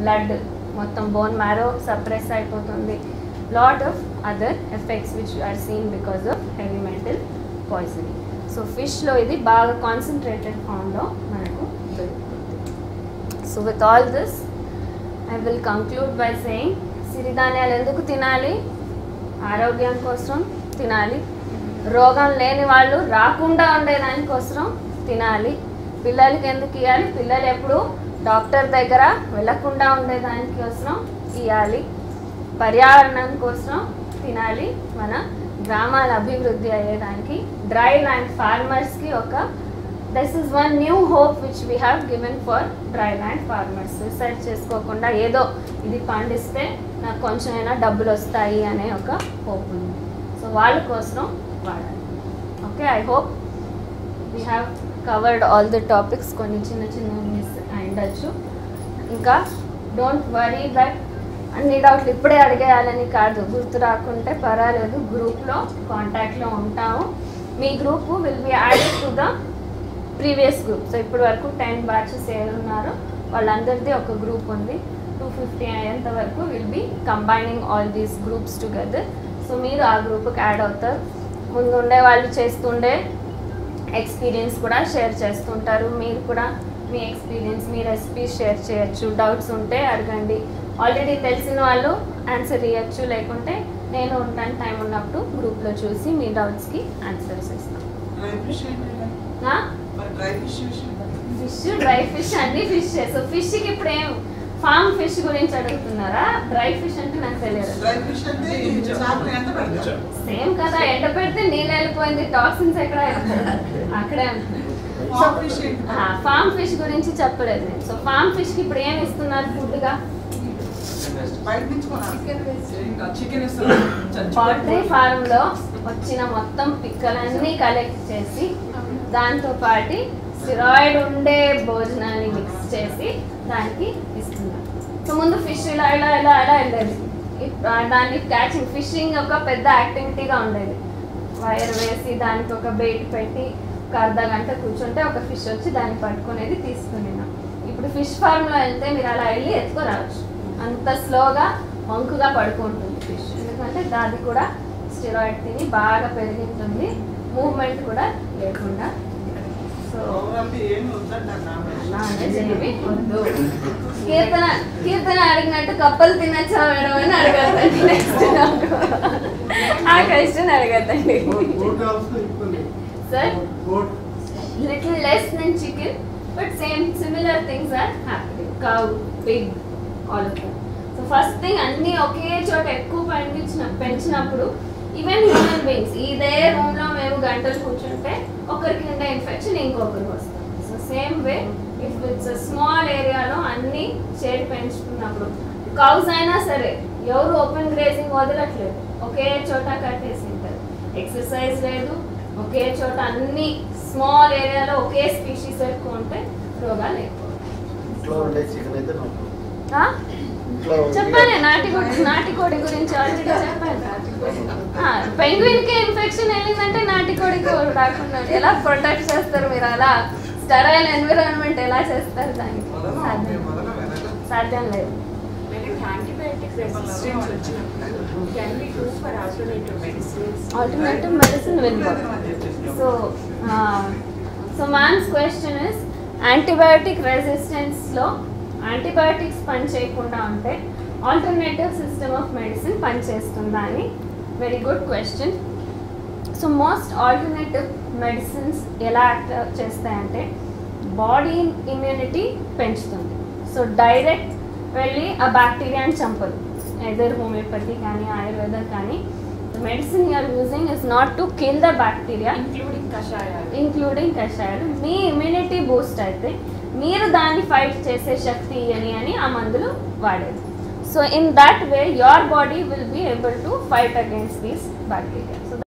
Blood మొత్తం bone marrow suppress అయిపోతుంది lot of other effects which are seen because of heavy metal poisoning so ఫిష్లో ఇది బాగా concentrated ఫామ్లో మనకు దొరుకుతుంది so with all this I will conclude by saying సిరిధాన్యాలు ఎందుకు తినాలి ఆరోగ్యం కోసం తినాలి రోగం లేని వాళ్ళు రాకుండా ఉండేదానికోసం తినాలి పిల్లలకి ఎందుకు ఇవ్వాలి పిల్లలు ఎప్పుడు డాక్టర్ దగ్గర వెళ్ళకుండా ఉండేదానికోసం ఇవ్వాలి పర్యావరణం కోసం తినాలి మన గ్రామాల అభివృద్ధి అయ్యేదానికి డ్రై ల్యాండ్ ఫార్మర్స్కి ఒక this is one new hope which we have given for dry land farmers suicide చేసుకోకుండా ఏదో ఇది పండిస్తే నాకు కొంచెమైనా డబ్బులు వస్తాయి అనే ఒక హోప్ ఉంది సో వాళ్ళ కోసం వాడాలి okay I hope we have covered all the topics కొన్ని చిన్న చిన్న మిస్ అయిండొచ్చు ఇంకా డోంట్ వరీ దట్ అన్ని డౌట్లు ఇప్పుడే అడిగేయాలని కాదు గుర్తు రాకుంటే పర్వాలేదు గ్రూప్లో కాంటాక్ట్లో ఉంటాము మీ group will be added to the previous group so ఇప్పటి వరకు టెన్ బ్యాచెస్ ఏమి ఉన్నారో వాళ్ళందరిది ఒక గ్రూప్ ఉంది టూ ఫిఫ్టీ అయ్యేంత వరకు will be combining all these groups together so మీరు ఆ గ్రూప్కి యాడ్ అవుతారు ముందు ఉండే వాళ్ళు చేస్తుండే ఎక్స్పీరియన్స్ కూడా షేర్ చేస్తుంటారు మీరు కూడా మీ ఎక్స్పీరియన్స్ మీ రెసిపీస్ షేర్ చేయొచ్చు డౌట్స్ ఉంటే అడగండి ఆల్రెడీ తెలిసిన వాళ్ళు ఆన్సర్ ఇవ్వచ్చు లేకుంటే నేను ఉంటాను టైం ఉన్నప్పుడు గ్రూప్లో చూసి మీ డౌట్స్కి ఆన్సర్స్ ఇస్తాను డ్రై ఫిష్ ఏంటి ఆ? మరి డ్రై ఫిష్ విషయం ఫిష్ డ్రై ఫిష్ అన్ని ఫిష్ సో ఫిష్కి ఇప్పుడు ఏం ఫామ్ ఫిష్ గురించి అడుగుతున్నారా డ్రై ఫిష్ అంటే నాకు తెలియదు డ్రై ఫిష్ అంటే చేపలు ఎంత పెడతారు సేమ్ కదా ఎండ పెడితే నీళ్ళు వెళ్ళిపోయింది టాక్సిన్స్ ఎక్కడ వెళ్ళిపోయింది? అక్కడే ఉంటుంది ఫామ్ ఫిష్ ఏంటి ఫామ్ ఫిష్ గురించి చెప్పలేదు నేను సో ఫామ్ ఫిష్కి ఇప్పుడు ఏం ఇస్తున్నారు ఫుడ్గా బయట నుంచి కొనాలి చికెన్ ఇస్తారు పౌల్ట్రీ ఫార్మ్లో వచ్చిన మొత్తం పిక్కలన్నీ కలెక్ట్ చేసి దాంతో పాటు స్టిరాయిడ్ ఉండే భోజనాన్ని మిక్స్ చేసి దానికి ఇస్తున్నారు సో ముందు ఫిష్ ఇలా ఇలా ఇలా ఇలా వెళ్ళేది ఇప్- ఆ దాన్ని క్యాచింగ్ ఫిషింగ్ ఒక పెద్ద యాక్టివిటీగా ఉండేది వైర్ వేసి దానికి ఒక బెయిట్ పెట్టి ఒక అర్ధ గంట కూర్చుంటే ఒక ఫిష్ వచ్చి దాన్ని పట్టుకునేది తీసుకునేనా ఇప్పుడు ఫిష్ ఫార్మ్లో వెళ్తే మీరు అలా వెళ్ళి ఎత్తుకురావచ్చు అంత స్లోగా వంకుగా పడుకుంటుంది ఫిష్ ఎందుకంటే దాది కూడా స్టిరాయిడ్ తిని బాగా పెరిగింటుంది మూవ్మెంట్ కూడా లేకుండా సో ప్రోగ్రామ్ ఏమి వద్దంటారు నా నాన్-వెజ్ ఏమీ వద్దు కీర్తన కీర్తన అడిగినట్టు కప్పలు తినచ్చా మేడం అని అడగద్దండి నెక్స్ట్ ఆ క్వశ్చన్ అడగద్దండి sir little less than chicken, but same similar things are happening. Cow, pig, all of them. So first thing అన్ని ఒకే చోట ఎక్కువ పండించిన పెంచినప్పుడు ఈవెన్ హ్యూమన్ బీయింగ్స్ ఇదే రూమ్ లో మేము గంటలు కూర్చుంటే ఒకరికి ఉండే ఇన్ఫెక్షన్ ఇంకొకరికి వస్తుంది so same way if it's small ఏరియాలో అన్ని షేడ్ పెంచుకున్నప్పుడు కౌస్ అయినా సరే ఎవరు ఓపెన్ గ్రేజింగ్ వదలట్లేదు ఒకే చోట కట్టేసి ఉంటారు ఎక్సర్సైజ్ లేదు ఒకే చోట అన్ని స్మాల్ ఏరియాలో ఒకే స్పీషీస్ ఎక్కువ ఉంటే రోగాలు ఎక్కువ ఇంట్లో ఉండే చికెన్ అయితే నాకు ఆ? ఇంట్లో చెప్పానే నాటికోడి నాటికోడి గురించి ఆల్రెడీ చెప్పాను పెంగ్విన్ కి ఇన్ఫెక్షన్ వెళ్ళిందంటే నాటికోడికి రాకుండా ఎలా ప్రొటెక్ట్ చేస్తారు మీరు అలా స్టరైల్ ఎన్విరాన్మెంట్ ఎలా చేస్తారు దానికి సాధ్యం సాధ్యం లేదు మనకి యాంటీబయాటిక్ రెసిస్టెన్స్ వచ్చినప్పుడు can be use for alternative medicines alternative medicine will work so so man's question is antibiotic రెసిస్టెన్స్లో యాంటీబయాటిక్స్ పని చేయకుండా ఉంటే ఆల్టర్నేటివ్ సిస్టమ్ ఆఫ్ మెడిసిన్ పనిచేస్తుందా అని very good question so most alternative medicines ఎలా యాక్ట్ చేస్తాయంటే body immunity పెంచుతుంది so direct వెళ్ళి ఆ బ్యాక్టీరియాని చంపదు ఎదర్ హోమియోపతి కానీ ఆయుర్వేద కానీ the medicine you are using is not to kill the bacteria including కషాయాలు including కషాయాలు మీ ఇమ్యూనిటీ బూస్ట్ అయితే మీరు దాన్ని ఫైట్ చేసే శక్తి ఇయ్యని అని ఆ మందులు వాడేది so in that way your body will be able to fight against these bacteria so